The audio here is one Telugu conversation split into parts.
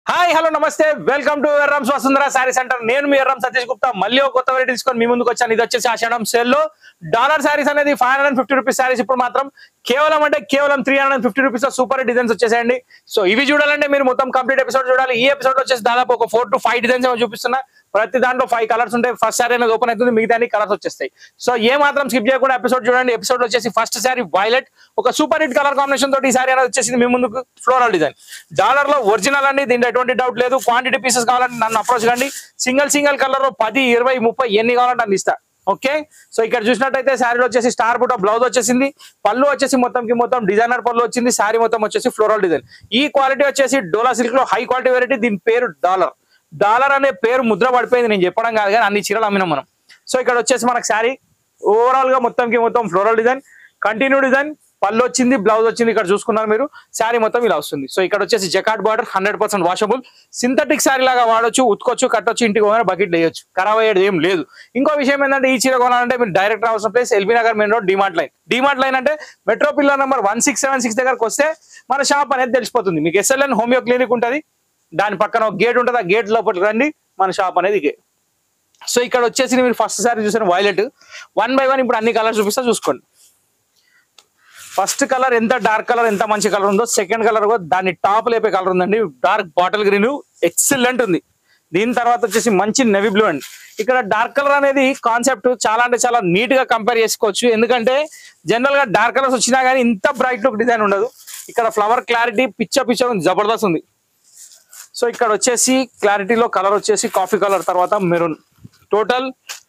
హాయ్ హలో నమస్తే welcome to Errams Vasundhara sari centre నేను మీ ఎర్రం సతీష్ గుప్తా మళ్ళీ ఒక కొత్త వెరైటీ తీసుకొని మీ ముందుకు వచ్చాను ఇది వచ్చేసి ఆషాఢం సేల్ లో డాలర్ శారీస్ అనేది five hundred fifty rupees saris ఇప్పుడు మాత్రం కేవలం అంటే కేవలం three hundred fifty rupees super designs వచ్చేసాయండి సో ఇవి చూడాలంటే మీరు మొత్తం కంప్లీట్ ఎపిసోడ్ చూడాలి ఈ ఎపిసోడ్ వచ్చేసి దాదాపు ఒక ఫోర్ టు ఫైవ్ డిజైన్స్ ఏమో చూపిస్తున్నా ప్రతి దాంట్లో ఫైవ్ కలర్స్ ఉంటాయి ఫస్ట్ శారీ అనేది ఓపెన్ అవుతుంది మిగతా కలర్స్ వచ్చేస్తాయి సో ఏ మాత్రం స్కిప్ చేయకుండా ఎపిసోడ్ చూడండి ఎపిసోడ్ వచ్చేసి ఫస్ట్ శారీ వైలెట్ ఒక సూపర్ హిట్ కలర్ కాంబినేషన్ తోటి ఈ శారీ అనేది వచ్చేసింది మీ ముందుకు ఫ్లోరల్ డిజైన్ డాలర్ లో ఒరిజినల్ అండి దీంట్లో ఎటువంటి డౌట్ లేదు క్వాంటిటీ పీసెస్ కావాలంటే నన్ను అప్రోచ్ కండి సింగిల్ సింగిల్ కలర్ లో పది ఇరవై ముప్పై ఎన్ని కావాలంటే అన్ని ఇస్తా ఓకే సో ఇక్కడ చూసినట్టయితే శారీలో వచ్చేసి స్టార్ బుట్ట బ్లౌజ్ వచ్చేసింది పళ్ళు వచ్చేసి మొత్తంకి మొత్తం డిజైనర్ పళ్ళు వచ్చింది శారీ మొత్తం వచ్చేసి ఫ్లోరల్ డిజైన్ ఈ క్వాలిటీ వచ్చేసి డోలా సిల్క్ లో హై క్వాలిటీ వెరైటీ దీని పేరు డాలర్ డాలర్ అనే పేరు ముద్ర పడిపోయింది నేను చెప్పడం కాదు కానీ అన్ని చీరలు అమ్మినాం మనం సో ఇక్కడ వచ్చేసి మనకు శారీ ఓవరాల్ గా మొత్తంకి మొత్తం ఫ్లోరల్ డిజైన్ కంటిన్యూ డిజైన్ పళ్ళు వచ్చింది బ్లౌజ్ వచ్చింది ఇక్కడ చూసుకున్నారు మీరు శారీ మొత్తం ఇలా వస్తుంది సో ఇక్కడ వచ్చేసి jacquard border hundred percent washable synthetic sari లాగా వాడొచ్చు ఉత్కొచ్చు కట్టొచ్చు ఇంటికి పోయినా బకెట్ వేయొచ్చు ఖరాబ్ అయ్యేది ఏం లేదు ఇంకో విషయం ఏంటంటే ఈ చీర కొనాలంటే మీరు డైరెక్ట్ రావాల్సిన place LB Nagar main road DMart line DMart line అంటే metro pillar number one six seven six దగ్గరకు వస్తే మన షాప్ అనేది తెలిసిపోతుంది మీకు ఎస్ఎల్ఎన్ హోమియో క్లినిక్ ఉంటుంది దాని పక్కన ఒక గేట్ ఉంటుంది ఆ గేట్ లోపలికి రండి మన షాప్ అనేది ఇదే సో ఇక్కడ వచ్చేసి మీరు ఫస్ట్ సారి చూసిన వైలెట్ వన్ బై వన్ ఇప్పుడు అన్ని కలర్స్ చూపిస్తా చూసుకోండి ఫస్ట్ కలర్ ఎంత డార్క్ కలర్ ఎంత మంచి కలర్ ఉందో సెకండ్ కలర్ కూడా దాన్ని టాప్ లేపే కలర్ ఉందండి డార్క్ బాటిల్ గ్రీన్ ఎక్సలెంట్ ఉంది దీని తర్వాత వచ్చేసి మంచి నెవీ బ్లూ అండి ఇక్కడ డార్క్ కలర్ అనేది కాన్సెప్ట్ చాలా అంటే చాలా నీట్ గా కంపేర్ చేసుకోవచ్చు ఎందుకంటే జనరల్ గా డార్క్ కలర్స్ వచ్చినా కానీ ఇంత బ్రైట్ లుక్ డిజైన్ ఉండదు ఇక్కడ ఫ్లవర్ క్లారిటీ పిచ్చ పిచ్చ ఉంది జబర్దస్త్ ఉంది సో ఇక్కడ వచ్చేసి క్లారిటీలో కలర్ వచ్చేసి కాఫీ కలర్ తర్వాత maroon total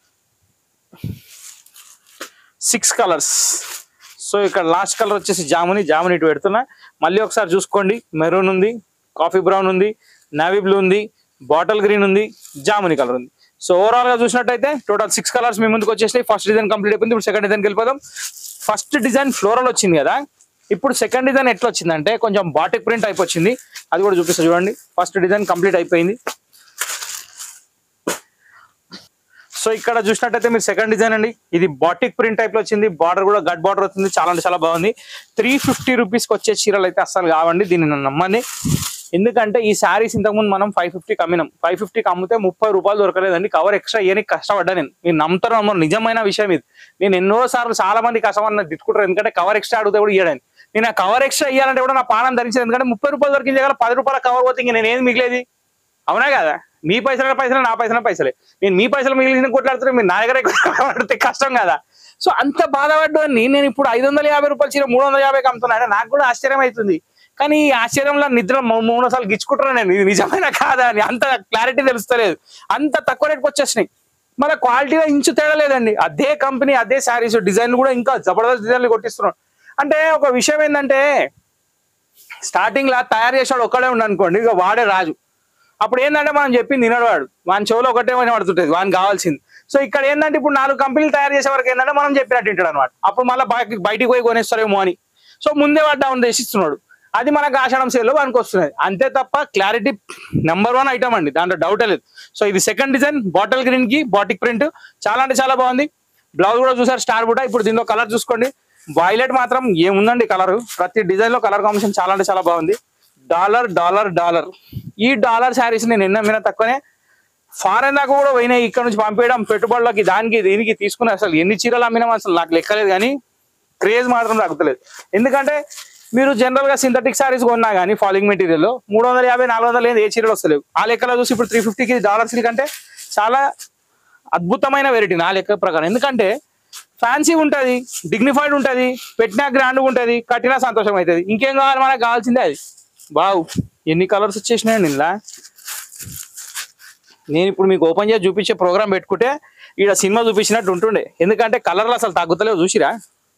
six colours so ఇక్కడ లాస్ట్ కలర్ వచ్చేసి జాముని జాముని ఇటు పెడుతున్నా మళ్ళీ ఒకసారి చూసుకోండి మెరూన్ ఉంది కాఫీ బ్రౌన్ ఉంది నావీ బ్లూ ఉంది బాటిల్ గ్రీన్ ఉంది జాముని కలర్ ఉంది సో ఓవరాల్ గా చూసినట్టయితే టోటల్ సిక్స్ కలర్స్ మీ ముందుకు వచ్చేసి ఫస్ట్ డిజైన్ కంప్లీట్ అయిపోయింది ఇప్పుడు సెకండ్ డిజైన్కి వెళ్ళిపోదాం ఫస్ట్ డిజైన్ ఫ్లోరల్ వచ్చింది కదా ఇప్పుడు సెకండ్ డిజైన్ ఎట్లా వచ్చిందంటే కొంచెం బాటిక్ ప్రింట్ టైప్ వచ్చింది అది కూడా చూపిస్తా చూడండి ఫస్ట్ డిజైన్ కంప్లీట్ అయిపోయింది సో ఇక్కడ చూసినట్టయితే మీరు సెకండ్ డిజైన్ అండి ఇది బాటిక్ ప్రింట్ టైప్ లో వచ్చింది బార్డర్ కూడా గట్ బార్డర్ వచ్చింది చాలా అంటే చాలా బాగుంది త్రీ ఫిఫ్టీ రూపీస్కి వచ్చే చీరలు అయితే అస్సలు కావండి దీన్ని నన్ను నమ్మండి ఎందుకంటే ఈ శారీస్ ఇంతకుముందు మనం ఫైవ్ ఫిఫ్టీకి అమ్మినాం ఫైవ్ ఫిఫ్టీకి అమ్మితే ముప్పై రూపాయలు దొరకలేదండి కవర్ ఎక్స్ట్రా ఇయనికి కష్టపడ్డా నేను మీరు నమ్ముతారు నమ్మరు నిజమైన విషయం ఇది నేను ఎన్నో సార్లు చాలా మంది కస్టమర్ నాకు తిట్టుకుంటారు ఎందుకంటే కవర్ ఎక్స్ట్రా అడిగితే కూడా ఇయ్యడానికి నేను ఆ కవర్ ఎక్స్ట్రా ఇయ్యాలంటే కూడా నా పానం ధరించింది ఎందుకంటే ముప్పై రూపాయలు దొరికింది కదా పది రూపాయల కవర్ పోతే ఇంక నేను ఏది మిగిలేది అవునా కదా మీ పైసల పైసలు నా పైసల పైసలే నేను మీ పైసలు మిగిలిన కొట్లాడుతున్నా మీరు నా దగ్గర కొట్లాడితే కష్టం కదా సో అంత బాధపడ్డాన్ని నేను ఇప్పుడు ఐదు వందల యాభై రూపాయలు చీర మూడు వందల యాభైకి అమ్ముతున్నా అంటే నాకు కూడా ఆశ్చర్యం అవుతుంది కానీ ఈ ఆశ్చర్యంలో నిద్ర మూ- మూడు సార్లు గిచ్చుకుంటున్నాను నేను ఇది నిజమైన కాదా అని అంత క్లారిటీ తెలుస్తలేదు అంత తక్కువ రేట్కి వచ్చేసినాయి మన క్వాలిటీలో ఇంచు తేడా లేదండి అదే కంపెనీ అదే శారీస్ డిజైన్ కూడా ఇంకా జబర్దస్త్ డిజైన్లు కొట్టిస్తున్నాడు అంటే ఒక విషయం ఏంటంటే స్టార్టింగ్ లా తయారు చేసాడు ఒక్కడే ఉండు అనుకోండి ఇక వాడే రాజు అప్పుడు ఏంటంటే మనం చెప్పింది తినడవాడు వాని చెవులో ఒకటే పడుతుంటది వానికి కావాల్సింది సో ఇక్కడ ఏంటంటే ఇప్పుడు నాలుగు కంపెనీలు తయారు చేసే వరకు ఏంటంటే మనం చెప్పినట్టు వింటాడు అనమాట అప్పుడు మళ్ళీ బయట- బయటికి పోయి కొనేస్తారేమో అని సో ముందే వాడు డౌన్ చేసిస్తున్నాడు అది మనకు ఆషాఢం సేల్లో వానికి వస్తున్నది అంతే తప్ప క్లారిటీ నెంబర్ వన్ ఐటమ్ అండి దాంట్లో డౌటే లేదు సో ఇది సెకండ్ డిజైన్ బాటిల్ గ్రీన్ కి బాటిక్ ప్రింట్ చాలా అంటే చాలా బాగుంది బ్లౌజ్ కూడా చూసారు స్టార్ బుట్ట ఇప్పుడు దీనిలో కలర్ చూసుకోండి వైలెట్ మాత్రం ఏముందండి కలర్ ప్రతి డిజైన్ లో కలర్ కాంబినేషన్ చాలా అంటే చాలా బాగుంది డాలర్ డాలర్ డాలర్ ఈ డాలర్ శారీస్ నేను ఎన్న మీద తక్కువనే ఫారెన్ దాకా కూడా పోయినాయి ఇక్కడ నుంచి పంపించడం పెట్టుబడులకి దానికి దీనికి తీసుకుని అసలు ఎన్ని చీరలు అమ్మినాం అసలు నాకు లెక్కలేదు కానీ క్రేజ్ మాత్రం తగ్గుతలేదు ఎందుకంటే మీరు జనరల్ గా సింథటిక్ శారీస్ కొన్నా కానీ ఫాలింగ్ మెటీరియల్ మూడు వందల యాభై నాలుగు వందలు ఏ చీరలు వస్తలేవు ఆ లెక్కలో చూసి ఇప్పుడు త్రీ ఫిఫ్టీకి డాలర్ సిల్క్ అంటే చాలా అద్భుతమైన వెరైటీ నా లెక్క ప్రకారం ఎందుకంటే ఫ్యాన్సీ ఉంటది డిగ్నిఫైడ్ ఉంటది పెట్టినా గ్రాండ్ ఉంటది కట్టినా సంతోషం అవుతుంది ఇంకేం కావాలి మనకు కావాల్సిందే అది బావు ఎన్ని కలర్స్ వచ్చేసినాయండి ఇలా నేను ఇప్పుడు మీకు ఓపెన్ చేసి చూపించే ప్రోగ్రామ్ పెట్టుకుంటే ఈడ సినిమా చూపించినట్టు ఉంటుండే ఎందుకంటే కలర్లు అసలు తగ్గుతలేవు చూసిరా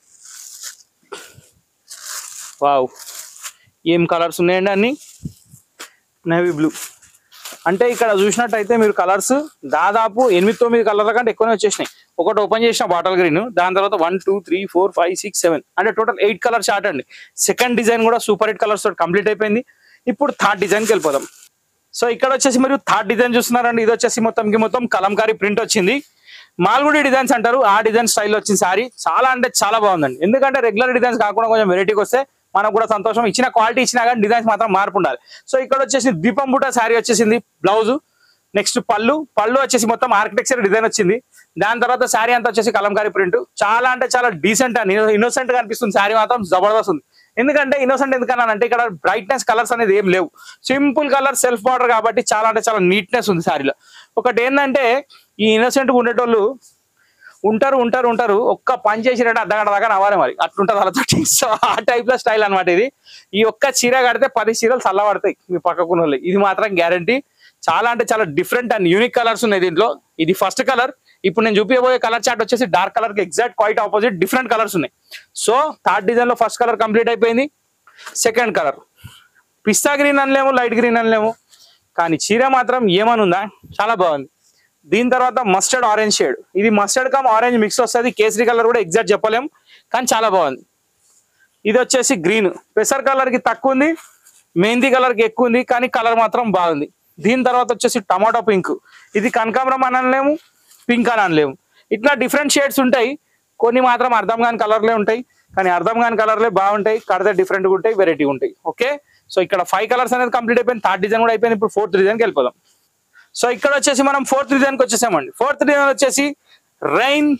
వావ్ ఏం కలర్స్ ఉన్నాయండి అన్ని నేవీ బ్లూ అంటే ఇక్కడ చూసినట్టయితే మీరు కలర్స్ దాదాపు ఎనిమిది తొమ్మిది కలర్ల కంటే ఎక్కువనే వచ్చేసినాయి ఒకటి ఓపెన్ చేసిన బాటిల్ గ్రీన్ దాని తర్వాత one two three four five six seven అంటే టోటల్ ఎయిట్ కలర్ షార్ట్ అండి సెకండ్ డిజైన్ కూడా సూపర్ ఎయిట్ కలర్స్ తోటి కంప్లీట్ అయిపోయింది ఇప్పుడు థర్డ్ డిజైన్కి వెళ్ళిపోదాం సో ఇక్కడ వచ్చేసి మీరు థర్డ్ డిజైన్ చూస్తున్నారండి ఇది వచ్చేసి మొత్తంకి మొత్తం కలంకారీ ప్రింట్ వచ్చింది మాల్గుడి డిజైన్స్ అంటారు ఆ డిజైన్ స్టైల్ వచ్చింది సారీ చాలా అంటే చాలా బాగుందండి ఎందుకంటే రెగ్యులర్ డిజైన్స్ కాకుండా కొంచెం వెరైటీకి వస్తే మనకు కూడా సంతోషం ఇచ్చిన క్వాలిటీ ఇచ్చినా కానీ డిజైన్స్ మాత్రం మార్పు ఉండాలి సో ఇక్కడ వచ్చేసి దీపం బుట్ట శారీ వచ్చేసింది బ్లౌజ్ నెక్స్ట్ పళ్ళు పళ్ళు వచ్చేసి మొత్తం ఆర్కిటెక్చర్ డిజైన్ వచ్చింది దాని తర్వాత శారీ అంతా వచ్చేసి కలంకారీ ప్రింట్ చాలా అంటే చాలా డీసెంట్ అని ఇన్నోసెంట్ గా అనిపిస్తుంది శారీ మాత్రం జబర్దస్త్ ఉంది ఎందుకంటే ఇన్నోసెంట్ ఎందుకన్నానంటే ఇక్కడ బ్రైట్నెస్ కలర్స్ అనేది ఏం లేవు సింపుల్ కలర్ సెల్ఫ్ బార్డర్ కాబట్టి చాలా అంటే చాలా నీట్నెస్ ఉంది శారీలో ఒకటి ఏంటంటే ఈ ఇన్నోసెంట్ ఉండేటోళ్ళు ఉంటారు ఉంటారు ఉంటారు ఒక్క పని చేసినట్టు అర్ధగంట దాకా నవ్వాలి మరి అట్లుంటుంది వాళ్ళతో సో ఆ టైప్ లో స్టైల్ అనమాట ఇది ఈ ఒక్క చీర కడితే పది చీరలు చల్లబడతాయి మీ పక్కకున్న వాళ్ళు ఇది మాత్రం గ్యారంటీ చాలా అంటే చాలా డిఫరెంట్ అండ్ యూనిక్ కలర్స్ ఉన్నాయి దీంట్లో ఇది ఫస్ట్ కలర్ ఇప్పుడు నేను చూపించబోయే కలర్ చార్ట్ వచ్చేసి డార్క్ కలర్ కి exact quite opposite different colours ఉన్నాయి సో థర్డ్ డిజైన్ లో ఫస్ట్ కలర్ కంప్లీట్ అయిపోయింది సెకండ్ కలర్ పిస్తా గ్రీన్ అనలేము లైట్ గ్రీన్ అనలేము కానీ చీర మాత్రం ఏమనుందా చాలా బాగుంది దీని తర్వాత మస్టర్డ్ ఆరెంజ్ షేడ్ ఇది మస్టర్డ్ కమ్ ఆరెంజ్ మిక్స్ వస్తుంది కేసరి కలర్ కూడా ఎగ్జాక్ట్ చెప్పలేం కానీ చాలా బాగుంది ఇది వచ్చేసి గ్రీన్ పెసర్ కలర్ కి తక్కువ ఉంది మెహందీ కలర్ కి ఎక్కువ ఉంది కానీ కలర్ మాత్రం బాగుంది దీని తర్వాత వచ్చేసి టమాటో పింక్ ఇది కనకాంబరం అని అనలేము పింక్ అని అనలేము ఇట్లా డిఫరెంట్ షేడ్స్ ఉంటాయి కొన్ని మాత్రం అర్థం కాని కలర్లే ఉంటాయి కానీ అర్థం కాని కలర్లే బాగుంటాయి కడితే డిఫరెంట్గా ఉంటాయి వెరైటీ ఉంటాయి ఓకే సో ఇక్కడ ఫైవ్ కలర్స్ అనేది కంప్లీట్ అయిపోయింది థర్డ్ డిజైన్ కూడా అయిపోయింది ఇప్పుడు ఫోర్త్ డిజైన్కి వెళ్ళిపోదాం సో ఇక్కడ వచ్చేసి మనం ఫోర్త్ డిజైన్కి వచ్చేసామండి ఫోర్త్ డిజైన్ వచ్చేసి రైన్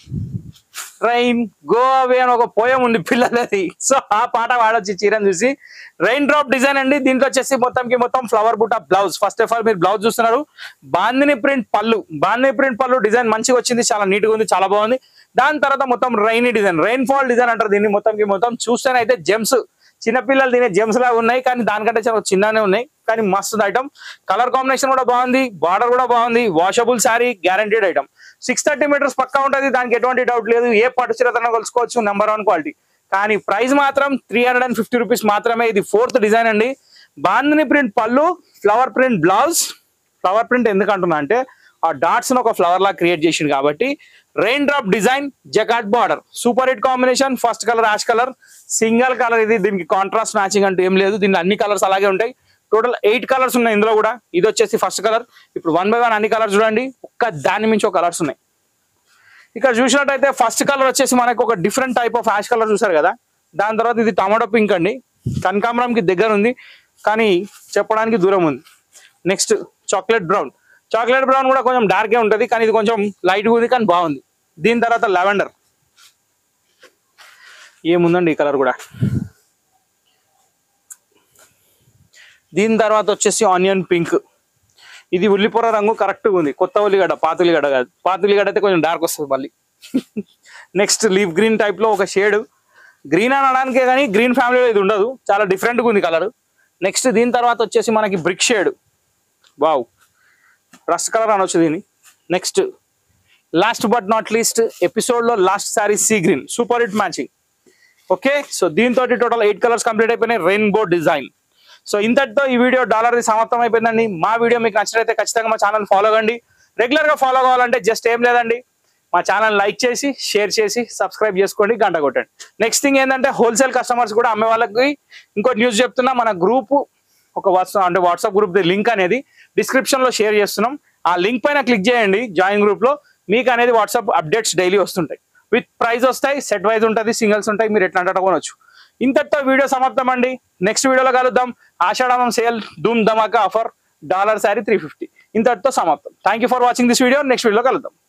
రైన్ గో అవే అని ఒక పోయం ఉంది పిల్లలది సో ఆ పాట వాడొచ్చి చీరను చూసి రైన్ డ్రాప్ డిజైన్ అండి దీంట్లో వచ్చేసి మొత్తంకి మొత్తం ఫ్లవర్ బుట్ట బ్లౌజ్ ఫస్ట్ ఆఫ్ ఆల్ మీరు బ్లౌజ్ చూస్తున్నారు బాందిని ప్రింట్ పళ్ళు బాందిని ప్రింట్ పళ్ళు డిజైన్ మంచిగా వచ్చింది చాలా నీట్ గా ఉంది చాలా బాగుంది దాని తర్వాత మొత్తం rainy design rain fall design అంటారు దీన్ని మొత్తంకి మొత్తం చూస్తేనైతే జెమ్స్ చిన్నపిల్లలు తినే జెమ్స్ లాగా ఉన్నాయి కానీ దానికంటే చాలా చిన్ననే ఉన్నాయి కానీ మస్తు ఐటమ్ కలర్ కాంబినేషన్ కూడా బాగుంది బార్డర్ కూడా బాగుంది washable sari guaranteed item six thirty metres పక్కా ఉంటుంది దానికి ఎటువంటి డౌట్ లేదు ఏ పట్టు చీరతన కొలుసుకోవచ్చు నెంబర్ వన్ క్వాలిటీ కానీ ప్రైస్ మాత్రం three hundred and fifty rupees మాత్రమే ఇది ఫోర్త్ డిజైన్ అండి బాందిని ప్రింట్ పళ్ళు flower print blouse flower print ఎందుకు అంటున్నా అంటే ఆ డాట్స్ ఒక ఫ్లవర్ లా క్రియేట్ చేసింది కాబట్టి rain drop design jacquard border super hit combination first colour ash colour single colour ఇది దీనికి కాంట్రాస్ట్ మ్యాచింగ్ అంటూ ఏం లేదు దీనిలో అన్ని కలర్స్ అలాగే ఉంటాయి టోటల్ ఎయిట్ కలర్స్ ఉన్నాయి ఇందులో కూడా ఇది వచ్చేసి ఫస్ట్ కలర్ ఇప్పుడు వన్ బై వన్ అన్ని కలర్స్ చూడండి ఒక్క దాని మించి ఒక కలర్స్ ఉన్నాయి ఇక్కడ చూసినట్టయితే ఫస్ట్ కలర్ వచ్చేసి మనకు ఒక different type of ash colour చూసారు కదా దాని తర్వాత ఇది టమాటో పింక్ అండి కనకాంబరంకి దగ్గర ఉంది కానీ చెప్పడానికి దూరం ఉంది next chocolate brown chocolate brown కూడా కొంచెం డార్కే ఉంటుంది కానీ ఇది కొంచెం లైట్గా ఉంది కానీ బాగుంది దీని తర్వాత లెవెండర్ ఏముందండి ఈ కలర్ కూడా దీని తర్వాత వచ్చేసి ఆనియన్ పింక్ ఇది ఉల్లిపొర రంగు కరెక్ట్గా ఉంది కొత్త ఉల్లిగడ్డ పాత ఉల్లిగడ్డ కాదు పాత ఉల్లిగడ్డ అయితే కొంచెం డార్క్ వస్తుంది మళ్ళీ నెక్స్ట్ లీవ్ గ్రీన్ టైప్ లో ఒక షేడ్ గ్రీన్ అని అనడానికే కానీ గ్రీన్ ఫ్యామిలీలో ఇది ఉండదు చాలా డిఫరెంట్గా ఉంది కలర్ నెక్స్ట్ దీని తర్వాత వచ్చేసి మనకి brick shade wow rust colour అనొచ్చు దీన్ని next last but not least episode లో last sorry sea green super hit matching okay so దీంతో టోటల్ ఎయిట్ కలర్స్ కంప్లీట్ అయిపోయినాయి రెయిన్బో డిజైన్ సో ఇంతటితో ఈ వీడియో డాలర్ సమాప్తం అయిపోయిందండి మా వీడియో మీకు నచ్చినట్లయితే ఖచ్చితంగా మా ఛానల్ ఫాలో కండి రెగ్యులర్ గా ఫాలో కావాలంటే జస్ట్ ఏం లేదండి మా ఛానల్ లైక్ చేసి షేర్ చేసి సబ్స్క్రైబ్ చేసుకోండి గంట కొట్టండి నెక్స్ట్ థింగ్ ఏంటంటే హోల్సేల్ కస్టమర్స్ కూడా అమ్మే వాళ్ళకి ఇంకో న్యూస్ చెప్తున్నా మన గ్రూప్ ఒక వాట్సాప్ అంటే వాట్సాప్ గ్రూప్ లింక్ అనేది డిస్క్రిప్షన్ లో షేర్ చేస్తున్నాం ఆ లింక్ పైన క్లిక్ చేయండి జాయిన్ గ్రూప్ లో మీకు అనేది వాట్సాప్ అప్డేట్స్ డైలీ వస్తుంటాయి విత్ ప్రైస్ వస్తాయి సెట్ వైజ్ ఉంటుంది సింగిల్స్ ఉంటాయి మీరు ఎట్లా అంటే కొనొచ్చు ఇంతటితో వీడియో సమాప్తం అండి నెక్స్ట్ వీడియోలో కలుద్దాం ఆషాఢం సేల్ ధూమ్ ధమాకా offer dollar sari three fifty ఇంతటితో సమాప్తం thank you for watching this video next వీడియోలో కలుద్దాం